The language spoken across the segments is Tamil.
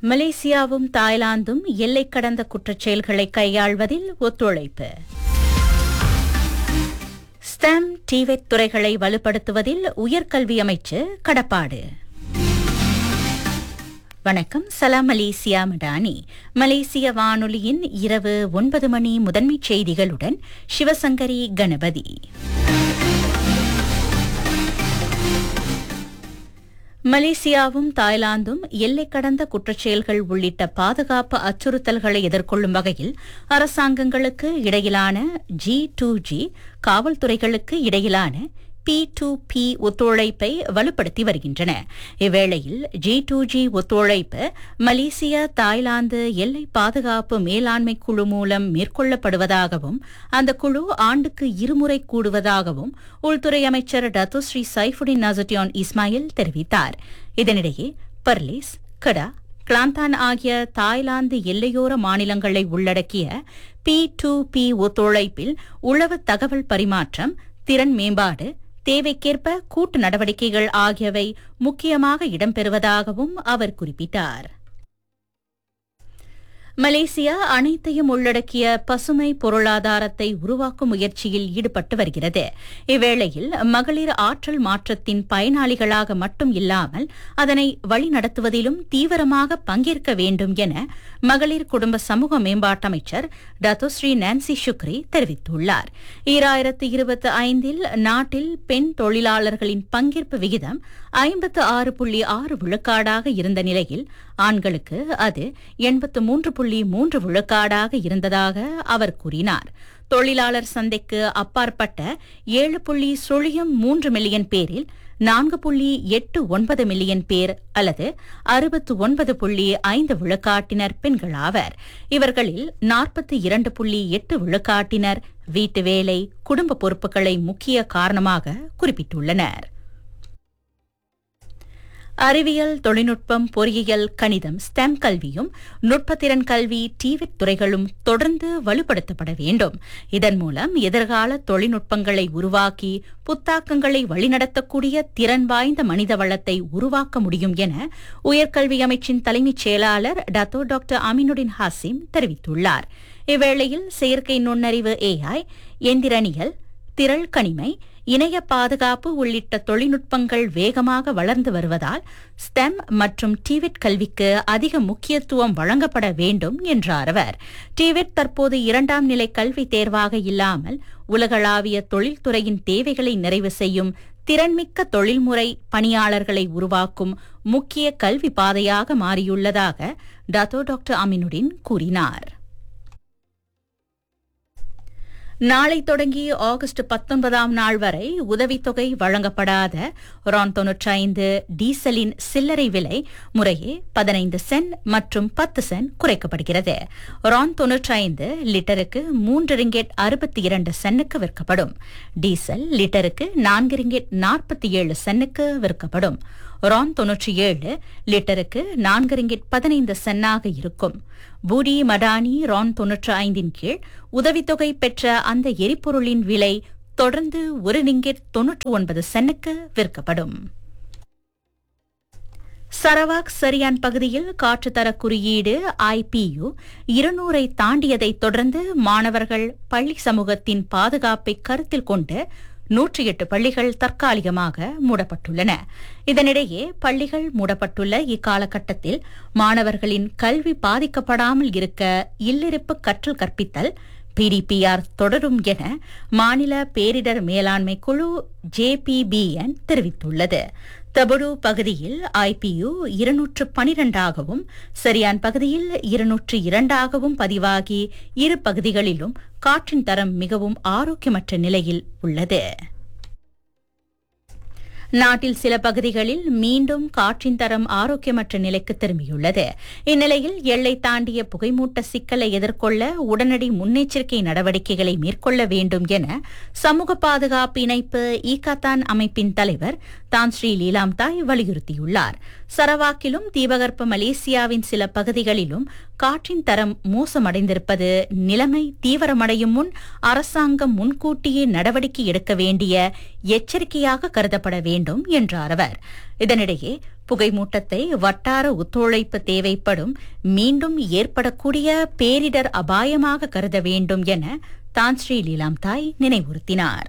மலேசியாவும் தாய்லாந்தும் எல்லை கடந்த குற்றச்செயல்களை கையாள்வதில் ஒத்துழைப்பு ஸ்டெம் டிவெட் துறைகளை வலுப்படுத்துவதில் உயர்கல்வி அமைச்சு கடப்பாடு வணக்கம் சலாம் மலேசியா மடானி மலேசிய வானொலியின் இரவு ஒன்பது மணி முதன்மைச் செய்திகளுடன் சிவசங்கரி கணபதி மலேசியாவும் தாய்லாந்தும் எல்லை கடந்த குற்றச்செயல்கள் உள்ளிட்ட பாதுகாப்பு அச்சுறுத்தல்களை எதிர்கொள்ளும் வகையில் அரசாங்கங்களுக்கு இடையிலான ஜி டூ ஜி காவல்துறைகளுக்கு இடையிலான பி டு பி ஒத்துழைப்பை வலுப்படுத்தி வருகின்றன இவ்வேளையில் ஜி டூ ஜி ஒத்துழைப்பு மலேசியா தாய்லாந்து எல்லை பாதுகாப்பு மேலாண்மை குழு மூலம் மேற்கொள்ளப்படுவதாகவும் அந்த குழு ஆண்டுக்கு இருமுறை கூடுவதாகவும் உள்துறை அமைச்சர் டத்துஸ்ரீ சைஃபுடின் நசட்டியான் இஸ்மாயில் தெரிவித்தார் இதனிடையே பர்லிஸ் கடா கிளாந்தான் ஆகிய தாய்லாந்து எல்லையோர மாநிலங்களை உள்ளடக்கிய பி டு பி ஒத்துழைப்பில் உளவு தகவல் பரிமாற்றம் திறன் மேம்பாடு தேவைக்கேற்ப கூட்டு நடவடிக்கைகள் ஆகியவை முக்கியமாக இடம்பெறுவதாகவும் அவர் குறிப்பிட்டார் மலேசியா அனைத்தையும் உள்ளடக்கிய பசுமை பொருளாதாரத்தை உருவாக்கும் முயற்சியில் ஈடுபட்டு வருகிறது இவ்வேளையில் மகளிர் ஆற்றல் மாற்றத்தின் பயனாளிகளாக மட்டும் இல்லாமல் அதனை வழிநடத்துவதிலும் தீவிரமாக பங்கேற்க வேண்டும் என மகளிர் குடும்ப சமூக மேம்பாட்டு அமைச்சர் டத்தோஸ்ரீ நான்சி சுக்ரி தெரிவித்துள்ளார் ஈராயிரத்து இருபத்தி ஐந்தில் நாட்டில் பெண் தொழிலாளர்களின் பங்கேற்பு விகிதம் ஐம்பத்து ஆறு புள்ளி ஆறு விழுக்காடாக இருந்த நிலையில் ஆண்களுக்கு அது எண்பத்து மூன்று புள்ளி மூன்று விழுக்காடாக இருந்ததாக அவர் கூறினார் தொழிலாளர் சந்தைக்கு அப்பாற்பட்ட ஏழு புள்ளி சுழியம் மூன்று மில்லியன் பேரில் நான்கு புள்ளி எட்டு ஒன்பது மில்லியன் பேர் அல்லது அறுபத்து ஒன்பது புள்ளி ஐந்து விழுக்காட்டினர் பெண்களாவர் இவர்களில் நாற்பத்தி இரண்டு புள்ளி எட்டு விழுக்காட்டினர் வீட்டு வேலை குடும்ப பொறுப்புகளை முக்கிய காரணமாக குறிப்பிட்டுள்ளனர் அறிவியல் தொழில்நுட்பம் பொறியியல் கணிதம் ஸ்டெம் கல்வியும் நுட்பத்திறன் கல்வி டிவிட் துறைகளும் தொடர்ந்து வலுப்படுத்தப்பட வேண்டும் இதன் மூலம் எதிர்கால தொழில்நுட்பங்களை உருவாக்கி புத்தாக்கங்களை வழிநடத்தக்கூடிய திறன் வாய்ந்த மனித வளத்தை உருவாக்க முடியும் என உயர்கல்வி அமைச்சின் தலைமைச் செயலாளர் டத்தோ டாக்டர் அமினுடின் ஹாசிம் தெரிவித்துள்ளார் இவ்வேளையில் செயற்கை நுண்ணறிவு ஏஐ எந்திரனியல் திரள் கணிமை இணைய பாதுகாப்பு உள்ளிட்ட தொழில்நுட்பங்கள் வேகமாக வளர்ந்து வருவதால் ஸ்டெம் மற்றும் டிவிட் கல்விக்கு அதிக முக்கியத்துவம் வழங்கப்பட வேண்டும் என்றார் அவர் டிவிட் தற்போது இரண்டாம் நிலை கல்வி தேர்வாக இல்லாமல் உலகளாவிய தொழில்துறையின் தேவைகளை நிறைவு செய்யும் திறன்மிக்க தொழில்முறை பணியாளர்களை உருவாக்கும் முக்கிய கல்வி பாதையாக மாறியுள்ளதாக டத்தோ டாக்டர் அமினுடின் கூறினார் நாளை தொடங்கி ஆகஸ்ட் பத்தொன்பதாம் நாள் வரை உதவித்தொகை வழங்கப்படாத ரான் தொன்னூற்றைந்து டீசலின் சில்லறை விலை முறையே பதினைந்து சென்ட் மற்றும் பத்து சென்ட் குறைக்கப்படுகிறது ரான் தொன்னூற்றைந்து லிட்டருக்கு மூன்று ரிங்கெட் அறுபத்தி இரண்டு சென்னுக்கு விற்கப்படும் டீசல் லிட்டருக்கு நான்கு ரிங்கெட் நாற்பத்தி ஏழு சென்னுக்கு விற்கப்படும் ரான் தொன்னூற்றி ஏழு லிட்டருக்கு நான்கு ரிங்கிட் பதினைந்து சென்னாக இருக்கும் பூடி மடானி ரான் தொன்னூற்று ஐந்தின் கீழ் உதவித்தொகை பெற்ற அந்த எரிபொருளின் விலை தொடர்ந்து ஒரு ரிங்கிட் தொன்னூற்று ஒன்பது சென்னுக்கு விற்கப்படும் சரவாக் சரியான் பகுதியில் காற்றுத்தர குறியீடு ஐபியு இருநூறை தாண்டியதை தொடர்ந்து மாணவர்கள் பள்ளி சமூகத்தின் பாதுகாப்பை கருத்தில் கொண்டு நூற்றி எட்டு பள்ளிகள் தற்காலிகமாக மூடப்பட்டுள்ளன இதனிடையே பள்ளிகள் மூடப்பட்டுள்ள இக்காலகட்டத்தில் மாணவர்களின் கல்வி பாதிக்கப்படாமல் இருக்க இல்லிருப்பு கற்றல் கற்பித்தல் பிடிபிஆர் தொடரும் என மாநில பேரிடர் மேலாண்மை குழு ஜேபிபிஎன் தெரிவித்துள்ளது தபுடு பகுதியில் ஐபியு இருநூற்று பனிரெண்டாகவும் சரியான் பகுதியில் இருநூற்று இரண்டாகவும் பதிவாகி இரு பகுதிகளிலும் காற்றின் தரம் மிகவும் ஆரோக்கியமற்ற நிலையில் உள்ளது நாட்டில் சில பகுதிகளில் மீண்டும் காற்றின் தரம் ஆரோக்கியமற்ற நிலைக்கு திரும்பியுள்ளது இந்நிலையில் எல்லை தாண்டிய புகைமூட்ட சிக்கலை எதிர்கொள்ள உடனடி முன்னெச்சரிக்கை நடவடிக்கைகளை மேற்கொள்ள வேண்டும் என சமூக பாதுகாப்பு இணைப்பு ஈகாத்தான் அமைப்பின் தலைவர் தான் ஸ்ரீ லீலாம்தாய் வலியுறுத்தியுள்ளார் சரவாக்கிலும் தீபகற்ப மலேசியாவின் சில பகுதிகளிலும் காற்றின் தரம் மோசமடைந்திருப்பது நிலைமை தீவிரமடையும் முன் அரசாங்கம் முன்கூட்டியே நடவடிக்கை எடுக்க வேண்டிய எச்சரிக்கையாக கருதப்பட வேண்டும் என்றார் அவர் இதனிடையே புகைமூட்டத்தை வட்டார ஒத்துழைப்பு தேவைப்படும் மீண்டும் ஏற்படக்கூடிய பேரிடர் அபாயமாக கருத வேண்டும் என தான் ஸ்ரீ லீலாம்தாய் நினைவுறுத்தினார்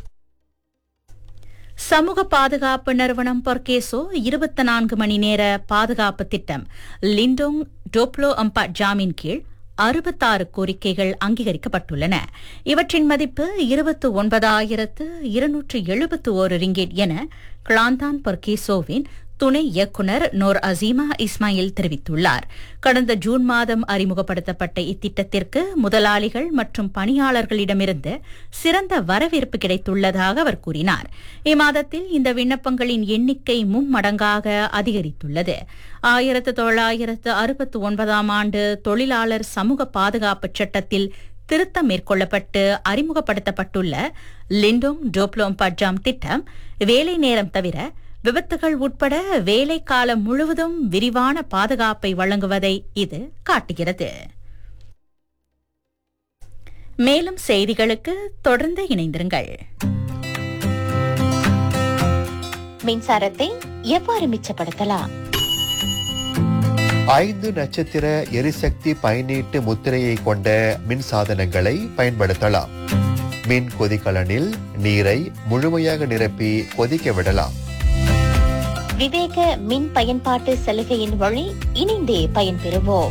சமூக பாதுகாப்பு நிறுவனம் பொர்கேசோ இருபத்தி நான்கு மணி நேர பாதுகாப்பு திட்டம் லிண்டோங் டோப்ளோ அம்பா ஜாமீன் கீழ் அறுபத்தாறு கோரிக்கைகள் அங்கீகரிக்கப்பட்டுள்ளன இவற்றின் மதிப்பு இருபத்து ஒன்பதாயிரத்து இருநூற்று எழுபத்து ஒரு ரிங்கெட் என கிளாந்தான் பொர்கேசோவின் துணை இயக்குநர் நோர் அசீமா இஸ்மாயில் தெரிவித்துள்ளார் கடந்த ஜூன் மாதம் அறிமுகப்படுத்தப்பட்ட இத்திட்டத்திற்கு முதலாளிகள் மற்றும் பணியாளர்களிடமிருந்து சிறந்த வரவேற்பு கிடைத்துள்ளதாக அவர் கூறினார் இம்மாதத்தில் இந்த விண்ணப்பங்களின் எண்ணிக்கை மும்மடங்காக அதிகரித்துள்ளது ஆயிரத்து தொள்ளாயிரத்து அறுபத்து ஒன்பதாம் ஆண்டு தொழிலாளர் சமூக பாதுகாப்பு சட்டத்தில் திருத்தம் மேற்கொள்ளப்பட்டு அறிமுகப்படுத்தப்பட்டுள்ள லிண்டோம் டோப்ளோம் பட்ஜாம் திட்டம் வேலை நேரம் தவிர விபத்துகள் உட்பட வேலை காலம் முழுவதும் விரிவான பாதுகாப்பை வழங்குவதை இது காட்டுகிறது மேலும் செய்திகளுக்கு தொடர்ந்து இணைந்திருங்கள் மின்சாரத்தை எவ்வாறு மிச்சப்படுத்தலாம் ஐந்து நட்சத்திர எரிசக்தி பயனீட்டு முத்திரையை கொண்ட மின் சாதனங்களை பயன்படுத்தலாம் மின் கொதிகலனில் நீரை முழுமையாக நிரப்பி கொதிக்க விடலாம் விவேக மின் பயன்பாட்டு சலுகையின் வழி இணைந்தே பயன்பெறுவோம்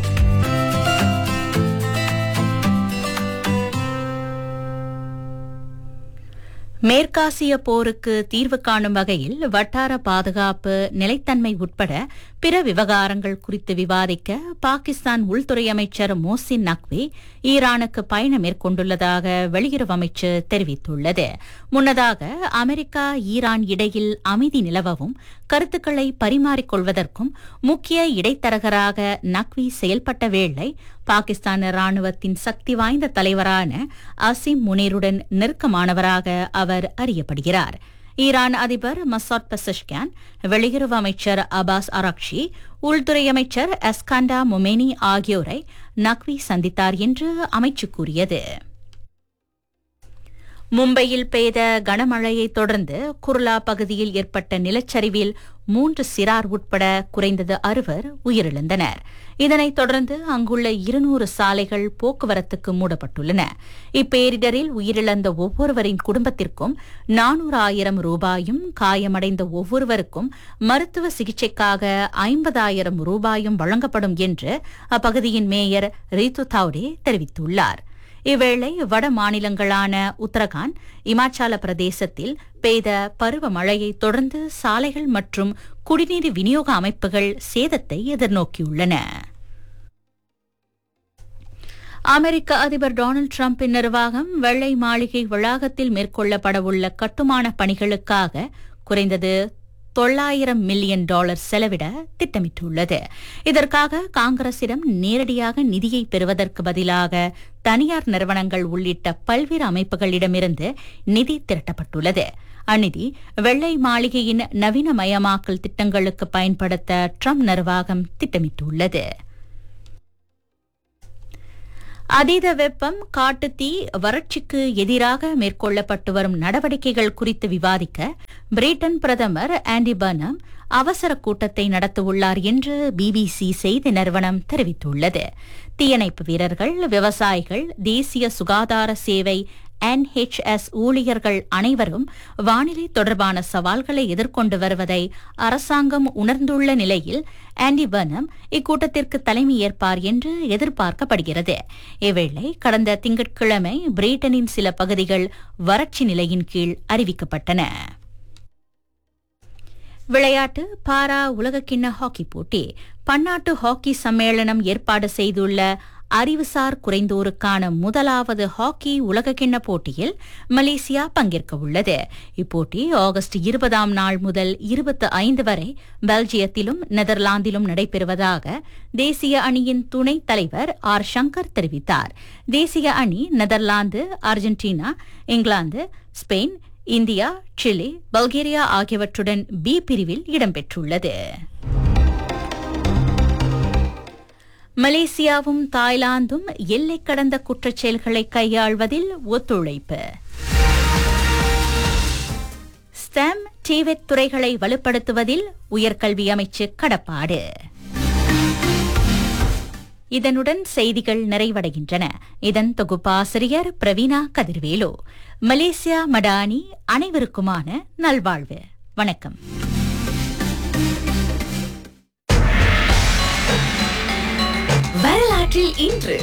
மேற்காசிய போருக்கு தீர்வு காணும் வகையில் வட்டார பாதுகாப்பு நிலைத்தன்மை உட்பட பிற விவகாரங்கள் குறித்து விவாதிக்க பாகிஸ்தான் உள்துறை அமைச்சர் மோசின் நக்வி ஈரானுக்கு பயணம் மேற்கொண்டுள்ளதாக வெளியுறவு அமைச்சு தெரிவித்துள்ளது முன்னதாக அமெரிக்கா ஈரான் இடையில் அமைதி நிலவவும் கருத்துக்களை பரிமாறிக்கொள்வதற்கும் முக்கிய இடைத்தரகராக நக்வி செயல்பட்ட வேளை பாகிஸ்தான் ராணுவத்தின் சக்தி வாய்ந்த தலைவரான அசிம் முனீருடன் நெருக்கமானவராக அவர் அறியப்படுகிறார் ஈரான் அதிபர் மசாட் பசஷ்கான் வெளியுறவு அமைச்சர் அபாஸ் அராக்ஷி உள்துறை அமைச்சர் எஸ்காண்டா மொமேனி ஆகியோரை நக்வி சந்தித்தார் என்று அமைச்சு கூறியது மும்பையில் பெய்த கனமழையை தொடர்ந்து குர்லா பகுதியில் ஏற்பட்ட நிலச்சரிவில் மூன்று சிறார் உட்பட குறைந்தது அறுவர் உயிரிழந்தனர் இதனைத் தொடர்ந்து அங்குள்ள இருநூறு சாலைகள் போக்குவரத்துக்கு மூடப்பட்டுள்ளன இப்பேரிடரில் உயிரிழந்த ஒவ்வொருவரின் குடும்பத்திற்கும் நானூறு ஆயிரம் ரூபாயும் காயமடைந்த ஒவ்வொருவருக்கும் மருத்துவ சிகிச்சைக்காக ஐம்பதாயிரம் ரூபாயும் வழங்கப்படும் என்று அப்பகுதியின் மேயர் ரீது தாவ்டே தெரிவித்துள்ளார் இவ்வேளை வட மாநிலங்களான உத்தரகாண்ட் இமாச்சல பிரதேசத்தில் பெய்த பருவமழையை தொடர்ந்து சாலைகள் மற்றும் குடிநீர் விநியோக அமைப்புகள் சேதத்தை எதிர்நோக்கியுள்ளன அமெரிக்க அதிபர் டொனால்டு டிரம்பின் நிர்வாகம் வெள்ளை மாளிகை வளாகத்தில் மேற்கொள்ளப்படவுள்ள கட்டுமான பணிகளுக்காக குறைந்தது தொள்ளாயிரம் மில்லியன் டாலர் செலவிட திட்டமிட்டுள்ளது இதற்காக காங்கிரசிடம் நேரடியாக நிதியை பெறுவதற்கு பதிலாக தனியார் நிறுவனங்கள் உள்ளிட்ட பல்வேறு அமைப்புகளிடமிருந்து நிதி திரட்டப்பட்டுள்ளது அந்நிதி வெள்ளை மாளிகையின் நவீனமயமாக்கல் திட்டங்களுக்கு பயன்படுத்த ட்ரம்ப் நிர்வாகம் திட்டமிட்டுள்ளது அதீத வெப்பம் காட்டுத்தீ வறட்சிக்கு எதிராக மேற்கொள்ளப்பட்டு வரும் நடவடிக்கைகள் குறித்து விவாதிக்க பிரிட்டன் பிரதமர் ஆண்டி பர்னம் அவசர கூட்டத்தை நடத்தவுள்ளார் என்று பிபிசி செய்தி நிறுவனம் தெரிவித்துள்ளது தீயணைப்பு வீரர்கள் விவசாயிகள் தேசிய சுகாதார சேவை என்ஹெச்எஸ் ஊழியர்கள் அனைவரும் வானிலை தொடர்பான சவால்களை எதிர்கொண்டு வருவதை அரசாங்கம் உணர்ந்துள்ள நிலையில் ஆண்டி பர்னம் இக்கூட்டத்திற்கு தலைமை ஏற்பார் என்று எதிர்பார்க்கப்படுகிறது இவ்வேளை கடந்த திங்கட்கிழமை பிரிட்டனின் சில பகுதிகள் வறட்சி நிலையின் கீழ் அறிவிக்கப்பட்டன விளையாட்டு பாரா உலகக்கிண்ண ஹாக்கி போட்டி பன்னாட்டு ஹாக்கி சம்மேளனம் ஏற்பாடு செய்துள்ள அறிவுசார் குறைந்தோருக்கான முதலாவது ஹாக்கி உலகக்கிண்ண போட்டியில் மலேசியா பங்கேற்க உள்ளது இப்போட்டி ஆகஸ்ட் இருபதாம் நாள் முதல் இருபத்தி ஐந்து வரை பெல்ஜியத்திலும் நெதர்லாந்திலும் நடைபெறுவதாக தேசிய அணியின் துணைத் தலைவர் ஆர் சங்கர் தெரிவித்தார் தேசிய அணி Netherlands Argentina England Spain India Chile Bulgaria ஆகியவற்றுடன் பி பிரிவில் இடம்பெற்றுள்ளது மலேசியாவும் தாய்லாந்தும் எல்லை கடந்த குற்றச்செயல்களை கையாள்வதில் ஒத்துழைப்பு ஸ்டெம் டிவெட் துறைகளை வலுப்படுத்துவதில் உயர்கல்வி அமைச்சு கடப்பாடு இதனுடன் செய்திகள் நிறைவடைகின்றன இதன் தொகுப்பாசிரியர் பிரவீணா கதிர்வேலு மலேசியா மடானி அனைவருக்குமான நல்வாழ்வு வணக்கம் வரலாற்றில் இன்று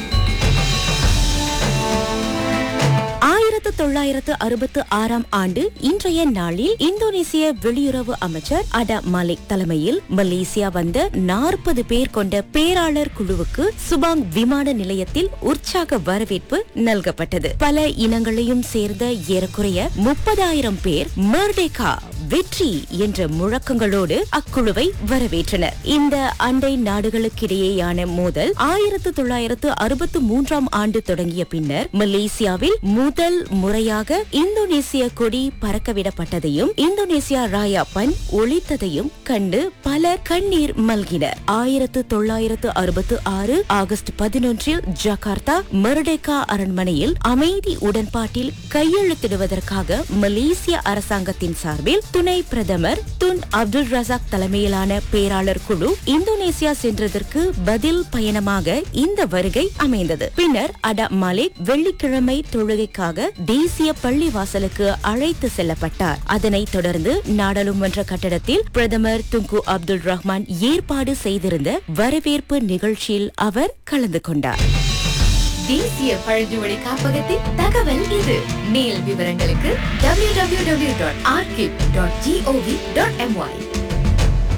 ஆயிரத்து தொள்ளாயிரத்து அறுபத்து ஆறாம் ஆண்டு இன்றைய நாளில் இந்தோனேசிய வெளியுறவு அமைச்சர் அட மலிக் தலைமையில் மலேசியா வந்த நாற்பது பேர் கொண்ட பேராளர் குழுவுக்கு சுபாங் விமான நிலையத்தில் உற்சாக வரவேற்பு நல்கப்பட்டது பல இனங்களையும் சேர்ந்த ஏறக்குறைய முப்பதாயிரம் பேர் மர்டேகா வெற்றி என்ற முழக்கங்களோடு அக்குழுவை வரவேற்றனர் இந்த அண்டை நாடுகளுக்கிடையேயான மோதல் ஆயிரத்து தொள்ளாயிரத்து அறுபத்து மூன்றாம் ஆண்டு தொடங்கிய பின்னர் மலேசியாவில் முதல் முறையாக இந்தோனேசிய கொடி பறக்கவிடப்பட்டதையும் இந்தோனேசியா ராயா பன் ஒழித்ததையும் கண்டு பலர் கண்ணீர் மல்கினர் ஆயிரத்து தொள்ளாயிரத்து அறுபத்து ஆறு ஆகஸ்ட் பதினொன்றில் ஜகார்த்தா மர்டேகா அரண்மனையில் அமைதி உடன்பாட்டில் கையெழுத்திடுவதற்காக மலேசிய அரசாங்கத்தின் சார்பில் துணை பிரதமர் துன் அப்துல் ரசாக் தலைமையிலான பேராளர் குழு இந்தோனேசியா சென்றதற்கு பதில் பயணமாக இந்த வருகை அமைந்தது பின்னர் அட மாலிக் வெள்ளிக்கிழமை தொழுகைக்காக தேசிய பள்ளிவாசலுக்கு அழைத்து செல்லப்பட்டார் அதனைத் தொடர்ந்து நாடாளுமன்ற கட்டடத்தில் பிரதமர் துங்கு அப்துல் ரஹ்மான் ஏற்பாடு செய்திருந்த வரவேற்பு நிகழ்ச்சியில் அவர் கலந்து கொண்டார் தேசிய பழங்குடி காப்பகத்தின் தகவல் இது மேல் விவரங்களுக்கு www.archive.gov.my